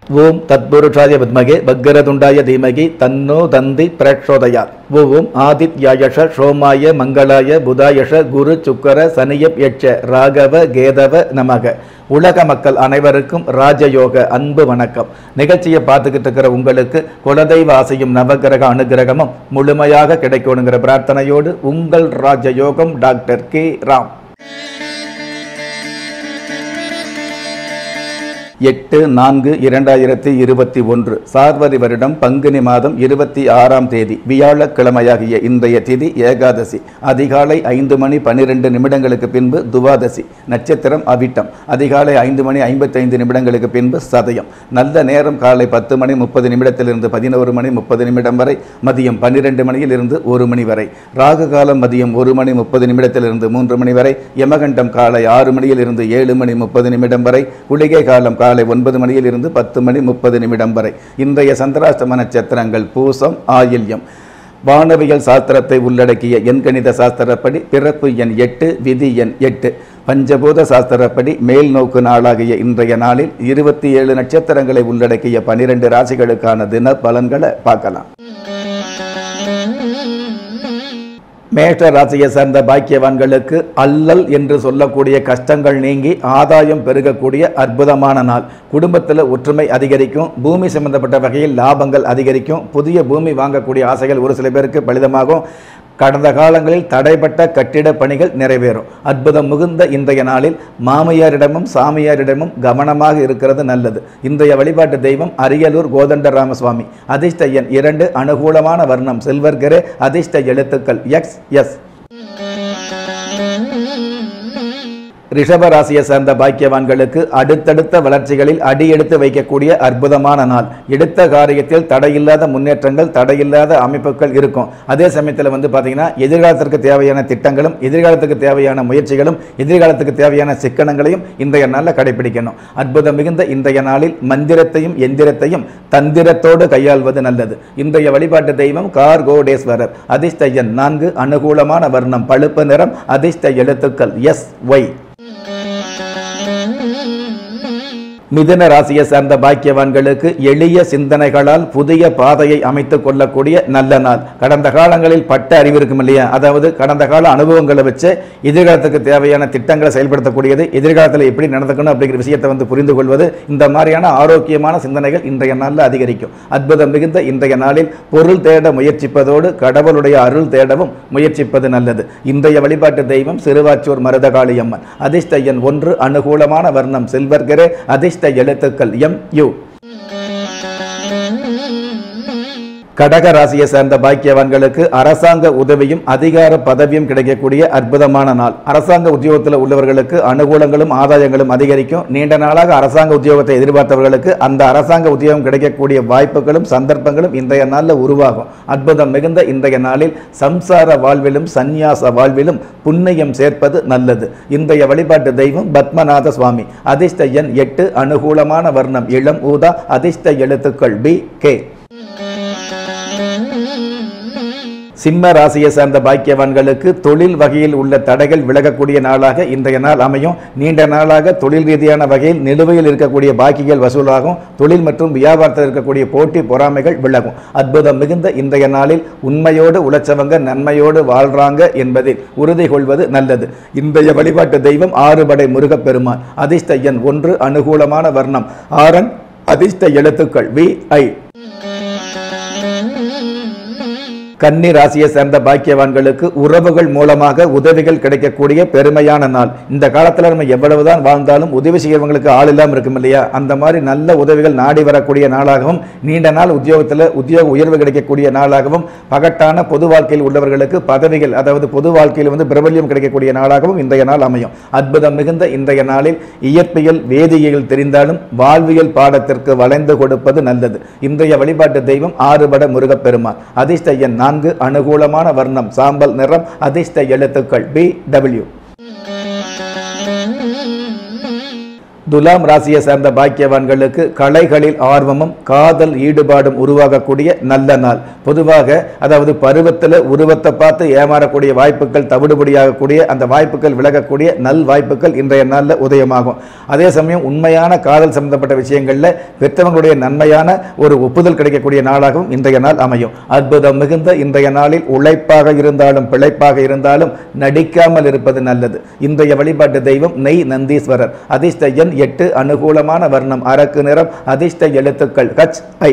ஓம் தத்புருஷாய வித்மகே பக்கரதுண்டாய தீமகி தன்னோ தந்தி பிரச்சோதயாத் ஓம் ஆதித்யாயஷ சோமாய மங்களாய புதாயஷ குரு சுக்கர சனியப் யட்ச ராகவ கேதவ நமக உலக மக்கள் அனைவருக்கும் ராஜயோக அன்பு வணக்கம் நிகழ்ச்சியை பார்த்துக்கிட்டு இருக்கிற உங்களுக்கு குலதெய்வ ஆசையும் நவகிரக அனுகிரகமும் முழுமையாக கிடைக்கணுங்கிற பிரார்த்தனையோடு உங்கள் ராஜயோகம் டாக்டர் கே ராம் எட்டு நான்கு இரண்டாயிரத்தி இருபத்தி ஒன்று சார்வரி வருடம் பங்குனி மாதம் இருபத்தி ஆறாம் தேதி வியாழக்கிழமையாகிய இன்றைய திதி ஏகாதசி அதிகாலை ஐந்து மணி பன்னிரெண்டு நிமிடங்களுக்கு பின்பு துவாதசி நட்சத்திரம் அவிட்டம் அதிகாலை ஐந்து மணி ஐம்பத்தைந்து நிமிடங்களுக்கு பின்பு சதயம் நல்ல நேரம் காலை பத்து மணி முப்பது நிமிடத்திலிருந்து பதினோரு மணி முப்பது நிமிடம் வரை மதியம் பன்னிரெண்டு மணியில் இருந்து ஒரு மணி வரை ராகு காலம் மதியம் ஒரு மணி முப்பது நிமிடத்திலிருந்து மூன்று மணி வரை யமகண்டம் காலை ஆறு மணியில் இருந்து ஏழு மணி முப்பது நிமிடம் வரை குளிகை காலம் காலை ஒன்பது மணியில் இருந்து பத்து மணி முப்பது நிமிடம் வரை இன்றைய சந்திராஷ்டம நட்சத்திரங்கள் பூசம் ஆயில்யம் வானவியல் சாஸ்திரத்தை உள்ளடக்கிய எண்கணித சாஸ்திரப்படி பிறப்பு எண் எட்டு விதி எண் எட்டு பஞ்சபூத சாஸ்திரப்படி மேல் நோக்கு நாளாகிய இன்றைய நாளில் இருபத்தி ஏழு நட்சத்திரங்களை உள்ளடக்கிய பனிரெண்டு ராசிகளுக்கான தின பலன்களை பார்க்கலாம் மேஷ ராசியை சேர்ந்த பாக்கியவான்களுக்கு அல்லல் என்று சொல்லக்கூடிய கஷ்டங்கள் நீங்கி ஆதாயம் பெருகக்கூடிய அற்புதமான நாள் குடும்பத்தில் ஒற்றுமை அதிகரிக்கும் பூமி சம்பந்தப்பட்ட வகையில் லாபங்கள் அதிகரிக்கும் புதிய பூமி வாங்கக்கூடிய ஆசைகள் ஒரு சில பேருக்கு பலிதமாகும் கடந்த காலங்களில் தடைப்பட்ட கட்டிட பணிகள் நிறைவேறும் அற்புதம் மிகுந்த இன்றைய நாளில் மாமியாரிடமும் சாமியாரிடமும் கவனமாக இருக்கிறது நல்லது இன்றைய வழிபாட்டு தெய்வம் அரியலூர் கோதண்ட ராமசுவாமி அதிர்ஷ்ட எண் இரண்டு அனுகூலமான வர்ணம் சில்வர் கிரே அதிர்ஷ்ட எழுத்துக்கள் எக்ஸ் எஸ் ரிஷப ராசியை சேர்ந்த பாக்கியவான்களுக்கு அடுத்தடுத்த வளர்ச்சிகளில் அடியெடுத்து வைக்கக்கூடிய அற்புதமான நாள் எடுத்த காரியத்தில் தடையில்லாத முன்னேற்றங்கள் தடையில்லாத அமைப்புகள் இருக்கும் அதே சமயத்தில் வந்து பார்த்தீங்கன்னா எதிர்காலத்திற்கு தேவையான திட்டங்களும் எதிர்காலத்துக்கு தேவையான முயற்சிகளும் எதிர்காலத்துக்கு தேவையான சிக்கனங்களையும் இன்றைய நாளில் கடைபிடிக்கணும் அற்புதம் மிகுந்த இன்றைய நாளில் மந்திரத்தையும் எந்திரத்தையும் தந்திரத்தோடு கையாள்வது நல்லது இன்றைய வழிபாட்டு தெய்வம் கார் கோடேஸ்வரர் அதிர்ஷ்ட எண் நான்கு அனுகூலமான வர்ணம் பழுப்பு நிறம் அதிர்ஷ்ட எழுத்துக்கள் எஸ் ஒய் மிதுன ராசியை சார்ந்த பாக்கியவான்களுக்கு எளிய சிந்தனைகளால் புதிய பாதையை அமைத்துக் கொள்ளக்கூடிய நல்ல நாள் கடந்த காலங்களில் பட்ட அறிவு இருக்கும் இல்லையா அதாவது கடந்த கால அனுபவங்களை வச்சு எதிர்காலத்துக்கு தேவையான திட்டங்களை செயல்படுத்தக்கூடியது எதிர்காலத்தில் எப்படி நடந்துக்கணும் அப்படிங்கிற விஷயத்தை வந்து புரிந்து கொள்வது இந்த மாதிரியான ஆரோக்கியமான சிந்தனைகள் இன்றைய நாளில் அதிகரிக்கும் அற்புதம் மிகுந்த இன்றைய நாளில் பொருள் தேட முயற்சிப்பதோடு கடவுளுடைய அருள் தேடவும் முயற்சிப்பது நல்லது இன்றைய வழிபாட்டு தெய்வம் சிறுவாச்சூர் மருதகாளி அம்மன் அதிர்ஷ்ட எண் ஒன்று அனுகூலமான வர்ணம் சில்வர் கிரே அதிர்ஷ்ட எழுத்துக்கள் எம் யு கடக ராசியை சேர்ந்த பாக்கியவான்களுக்கு அரசாங்க உதவியும் அதிகார பதவியும் கிடைக்கக்கூடிய அற்புதமான நாள் அரசாங்க உத்தியோகத்தில் உள்ளவர்களுக்கு அனுகூலங்களும் ஆதாயங்களும் அதிகரிக்கும் நீண்ட நாளாக அரசாங்க உத்தியோகத்தை எதிர்பார்த்தவர்களுக்கு அந்த அரசாங்க உத்தியோகம் கிடைக்கக்கூடிய வாய்ப்புகளும் சந்தர்ப்பங்களும் இன்றைய நாளில் உருவாகும் அற்புதம் மிகுந்த இன்றைய நாளில் சம்சார வாழ்விலும் சந்நியாச வாழ்விலும் புண்ணியம் சேர்ப்பது நல்லது இன்றைய வழிபாட்டு தெய்வம் பத்மநாத சுவாமி அதிர்ஷ்ட எண் எட்டு அனுகூலமான வர்ணம் இளம் ஊதா அதிர்ஷ்ட எழுத்துக்கள் பி கே சிம்ம ராசியை சார்ந்த பாக்கியவான்களுக்கு தொழில் வகையில் உள்ள தடைகள் விலகக்கூடிய நாளாக இன்றைய நாள் அமையும் நீண்ட நாளாக தொழில் ரீதியான வகையில் நிலுவையில் இருக்கக்கூடிய பாக்கிகள் வசூலாகும் தொழில் மற்றும் வியாபாரத்தில் இருக்கக்கூடிய போட்டி பொறாமைகள் விலகும் அற்புதம் மிகுந்த இன்றைய நாளில் உண்மையோடு உழைச்சவங்க நன்மையோடு வாழ்றாங்க என்பதில் உறுதி கொள்வது நல்லது இன்றைய வழிபாட்டு தெய்வம் ஆறுபடை முருகப்பெருமான் அதிர்ஷ்ட எண் ஒன்று அனுகூலமான வர்ணம் ஆரன் அதிர்ஷ்ட எழுத்துக்கள் வி ஐ கன்னி ராசியை சேர்ந்த பாக்கியவான்களுக்கு உறவுகள் மூலமாக உதவிகள் கிடைக்கக்கூடிய பெருமையான நாள் இந்த காலத்தில் நம்ம எவ்வளவுதான் வாழ்ந்தாலும் உதவி செய்யறவங்களுக்கு ஆள் இல்லாமல் இருக்கும் இல்லையா அந்த மாதிரி நல்ல உதவிகள் நாடி வரக்கூடிய நாளாகவும் நீண்ட நாள் உத்தியோகத்தில் உத்தியோக உயர்வு கிடைக்கக்கூடிய நாளாகவும் பகட்டான பொது வாழ்க்கையில் உள்ளவர்களுக்கு பதவிகள் அதாவது பொது வாழ்க்கையில் வந்து பிரபல்யம் கிடைக்கக்கூடிய நாளாகவும் இன்றைய நாள் அமையும் அற்புதம் மிகுந்த இன்றைய நாளில் இயற்பியல் வேதியியல் தெரிந்தாலும் வாழ்வியல் பாடத்திற்கு வளைந்து கொடுப்பது நல்லது இன்றைய வழிபாட்டு தெய்வம் ஆறுபட முருகப்பெருமான் அதிர்ஷ்ட எண் நான்கு அனுகூலமான வர்ணம் சாம்பல் நிறம் அதிர்ஷ்ட எழுத்துக்கள் பி டபிள்யூ துலாம் ராசியை சார்ந்த பாக்கியவான்களுக்கு கலைகளில் ஆர்வமும் காதல் ஈடுபாடும் உருவாகக்கூடிய நல்ல நாள் பொதுவாக அதாவது பருவத்தில் உருவத்தை பார்த்து ஏமாறக்கூடிய வாய்ப்புகள் தவிடுபடியாகக்கூடிய அந்த வாய்ப்புகள் விலகக்கூடிய நல் வாய்ப்புகள் இன்றைய நாளில் உதயமாகும் அதே சமயம் உண்மையான காதல் சம்பந்தப்பட்ட விஷயங்களில் பெற்றவங்களுடைய நன்மையான ஒரு ஒப்புதல் கிடைக்கக்கூடிய நாளாகவும் இன்றைய நாள் அமையும் அற்புதம் மிகுந்த இன்றைய நாளில் உழைப்பாக இருந்தாலும் பிழைப்பாக இருந்தாலும் நடிக்காமல் இருப்பது நல்லது இன்றைய வழிபாட்டு தெய்வம் நெய் நந்தீஸ்வரர் அதிர்ஷ்ட எண் எட்டு அனுகூலமான வர்ணம் அரக்கு நிறம் அதிர்ஷ்ட எழுத்துக்கள் கச் ஐ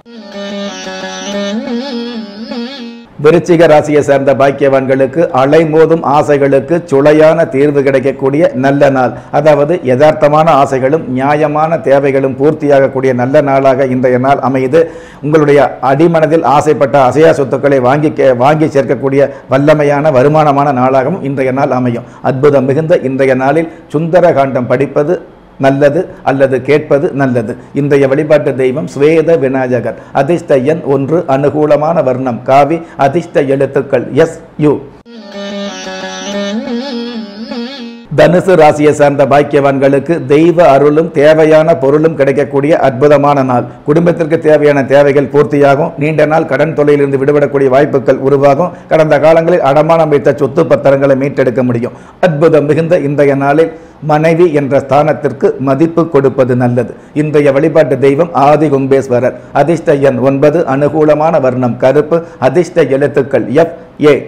விருச்சிக ராசியை சேர்ந்த பாக்கியவான்களுக்கு அலைமோதும் ஆசைகளுக்கு சுளையான தீர்வு கிடைக்கக்கூடிய நல்ல நாள் அதாவது யதார்த்தமான ஆசைகளும் நியாயமான தேவைகளும் பூர்த்தியாகக்கூடிய நல்ல நாளாக இன்றைய நாள் அமையுது உங்களுடைய அடிமனதில் ஆசைப்பட்ட அசையா சொத்துக்களை வாங்கி கே- வாங்கி சேர்க்கக்கூடிய வல்லமையான வருமானமான நாளாகவும் இன்றைய நாள் அமையும் அற்புதம் மிகுந்த இன்றைய நாளில் சுந்தர காண்டம் படிப்பது நல்லது அல்லது கேட்பது நல்லது இன்றைய வழிபாட்டு தெய்வம் ஸ்வேத விநாயகர் அதிர்ஷ்ட எண் ஒன்று அனுகூலமான வர்ணம் காவி அதிர்ஷ்ட எழுத்துக்கள் எஸ் யு தனுசு ராசியை சார்ந்த பாக்கியவான்களுக்கு தெய்வ அருளும் தேவையான பொருளும் கிடைக்கக்கூடிய அற்புதமான நாள் குடும்பத்திற்கு தேவையான தேவைகள் பூர்த்தியாகும் நீண்ட நாள் கடன் தொல்லையிலிருந்து விடுபடக்கூடிய வாய்ப்புகள் உருவாகும் கடந்த காலங்களில் அடமானம் வைத்த சொத்து பத்திரங்களை மீட்டெடுக்க முடியும் அற்புதம் மிகுந்த இன்றைய நாளில் மனைவி என்ற ஸ்தானத்திற்கு மதிப்பு கொடுப்பது நல்லது இன்றைய வழிபாட்டு தெய்வம் ஆதி கும்பேஸ்வரர் அதிர்ஷ்ட எண் ஒன்பது அனுகூலமான வர்ணம் கருப்பு அதிர்ஷ்ட எழுத்துக்கள் எஃப் ஏ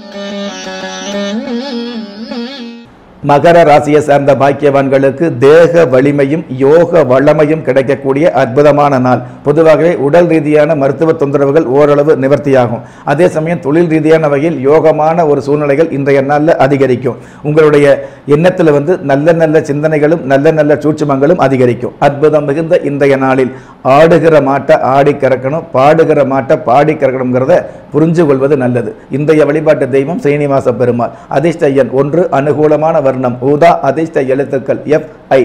மகர ராசியை சார்ந்த பாக்கியவான்களுக்கு தேக வலிமையும் யோக வல்லமையும் கிடைக்கக்கூடிய அற்புதமான நாள் பொதுவாகவே உடல் ரீதியான மருத்துவ தொந்தரவுகள் ஓரளவு நிவர்த்தியாகும் அதே சமயம் தொழில் ரீதியான வகையில் யோகமான ஒரு சூழ்நிலைகள் இன்றைய நாளில் அதிகரிக்கும் உங்களுடைய எண்ணத்தில் வந்து நல்ல நல்ல சிந்தனைகளும் நல்ல நல்ல சூட்சுமங்களும் அதிகரிக்கும் அற்புதம் மிகுந்த இன்றைய நாளில் ஆடுகிற மாட்டை ஆடி கறக்கணும் பாடுகிற மாட்டை பாடி கறக்கணுங்கிறத புரிஞ்சு கொள்வது நல்லது இன்றைய வழிபாட்டு தெய்வம் ஸ்ரீனிவாச பெருமாள் அதிர்ஷ்ட எண் ஒன்று அனுகூலமான வர்ணம் ஊதா அதிர்ஷ்ட எழுத்துக்கள் எஃப் ஐ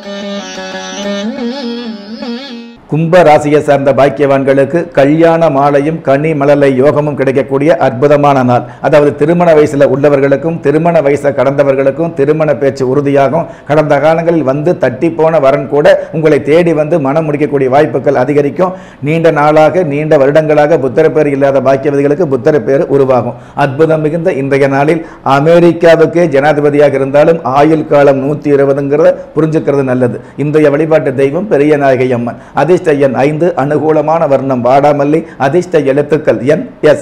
கும்ப ராசியை சார்ந்த பாக்கியவான்களுக்கு கல்யாண மாலையும் கனி மலலை யோகமும் கிடைக்கக்கூடிய அற்புதமான நாள் அதாவது திருமண வயசுல உள்ளவர்களுக்கும் திருமண வயசை கடந்தவர்களுக்கும் திருமண பேச்சு உறுதியாகும் கடந்த காலங்களில் வந்து தட்டி போன வரன் கூட உங்களை தேடி வந்து மனம் முடிக்கக்கூடிய வாய்ப்புகள் அதிகரிக்கும் நீண்ட நாளாக நீண்ட வருடங்களாக புத்தர பேர் இல்லாத பாக்கியவதிகளுக்கு புத்தர பேர் உருவாகும் அற்புதம் மிகுந்த இன்றைய நாளில் அமெரிக்காவுக்கே ஜனாதிபதியாக இருந்தாலும் ஆயுள் காலம் நூற்றி இருபதுங்கிறத புரிஞ்சுக்கிறது நல்லது இன்றைய வழிபாட்டு தெய்வம் பெரிய நாயகி அம்மன் அதிர்ஷ்ட எண் ஐந்து அனுகூலமான வர்ணம் வாடாமல்லி அதிர்ஷ்ட எழுத்துக்கள் என் எஸ்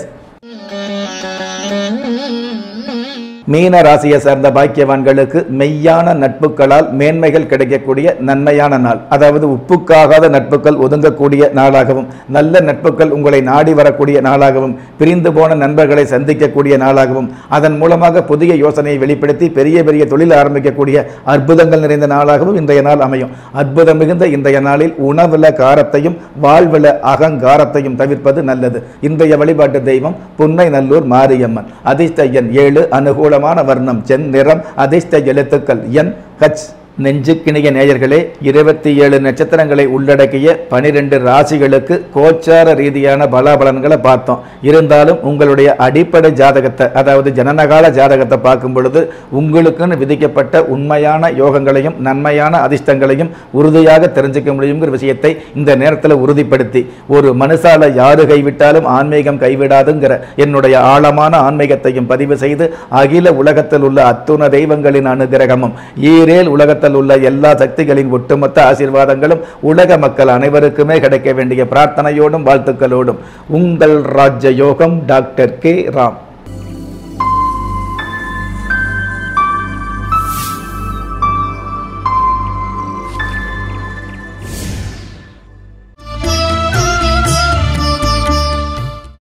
மீன ராசியை சார்ந்த பாக்கியவான்களுக்கு மெய்யான நட்புகளால் மேன்மைகள் கிடைக்கக்கூடிய நன்மையான நாள் அதாவது உப்புக்காகாத நட்புகள் ஒதுங்கக்கூடிய நாளாகவும் நல்ல நட்புகள் உங்களை நாடி வரக்கூடிய நாளாகவும் பிரிந்து போன நண்பர்களை சந்திக்கக்கூடிய நாளாகவும் அதன் மூலமாக புதிய யோசனையை வெளிப்படுத்தி பெரிய பெரிய தொழில் ஆரம்பிக்கக்கூடிய அற்புதங்கள் நிறைந்த நாளாகவும் இன்றைய நாள் அமையும் அற்புதம் மிகுந்த இன்றைய நாளில் உணவுல காரத்தையும் வாழ்வுல அகங்காரத்தையும் தவிர்ப்பது நல்லது இன்றைய வழிபாட்டு தெய்வம் புன்னை நல்லூர் மாரியம்மன் அதிர்ஷ்ட எண் ஏழு அனுகூலமான வர்ணம் சென் நிறம் அதிர்ஷ்ட எழுத்துக்கள் என் ஹச் நெஞ்சுக்கிணிய நேயர்களே இருபத்தி ஏழு நட்சத்திரங்களை உள்ளடக்கிய பனிரெண்டு ராசிகளுக்கு கோச்சார ரீதியான பலாபலன்களை பார்த்தோம் இருந்தாலும் உங்களுடைய அடிப்படை ஜாதகத்தை அதாவது ஜனனகால ஜாதகத்தை பார்க்கும் பொழுது உங்களுக்குன்னு விதிக்கப்பட்ட உண்மையான யோகங்களையும் நன்மையான அதிர்ஷ்டங்களையும் உறுதியாக தெரிஞ்சுக்க முடியுங்கிற விஷயத்தை இந்த நேரத்தில் உறுதிப்படுத்தி ஒரு மனுஷால யாரு கைவிட்டாலும் ஆன்மீகம் கைவிடாதுங்கிற என்னுடைய ஆழமான ஆன்மீகத்தையும் பதிவு செய்து அகில உலகத்தில் உள்ள அத்துண தெய்வங்களின் அனுகிரகமும் ஈரேல் உலகத்தில் உள்ள எல்லா சக்திகளின் ஒட்டுமொத்த ஆசீர்வாதங்களும் உலக மக்கள் அனைவருக்குமே கிடைக்க வேண்டிய பிரார்த்தனையோடும் வாழ்த்துக்களோடும் உங்கள் ராஜ்ய யோகம் டாக்டர் கே ராம்